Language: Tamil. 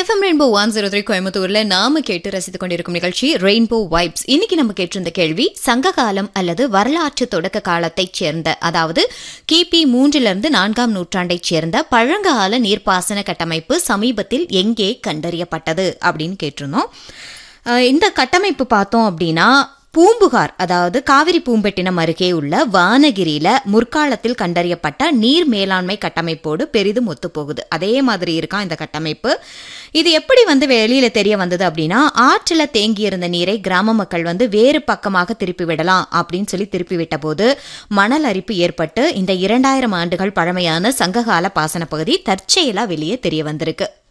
FM rainbow one zero three கோயம்புத்தூர்ல நாம கேட்டு ரசித்துக் கொண்டிருக்கும் நிகழ்ச்சி ரெயின்போ வைப்ஸ் இன்னைக்கு நம்ம கேட்டிருந்த கேள்வி சங்க காலம் அல்லது வரலாற்று தொடக்க காலத்தைச் சேர்ந்த அதாவது கிபி மூன்றிலிருந்து நான்காம் நூற்றாண்டைச் சேர்ந்த பழங்கால நீர்ப்பாசன கட்டமைப்பு சமீபத்தில் எங்கே கண்டறியப்பட்டது அப்படின்னு கேட்டிருந்தோம் அஹ் இந்த கட்டமைப்பு பார்த்தோம் அப்படின்னா பூம்புகார் அதாவது காவிரி பூம்பெட்டினம் அருகே உள்ள வானகிரியில முற்காலத்தில் கண்டறியப்பட்ட நீர் மேலாண்மை கட்டமைப்போடு பெரிதும் ஒத்துப்போகுது அதே மாதிரி இருக்கான் இந்த கட்டமைப்பு இது எப்படி வந்து வெளியில தெரிய வந்தது அப்படின்னா ஆற்றில் தேங்கியிருந்த நீரை கிராம மக்கள் வந்து வேறு பக்கமாக திருப்பி விடலாம் அப்படின்னு சொல்லி திருப்பி விட்ட போது மணல் அரிப்பு ஏற்பட்டு இந்த இரண்டாயிரம் ஆண்டுகள் பழமையான சங்ககால பாசன பகுதி தற்செயலா வெளியே தெரிய வந்திருக்கு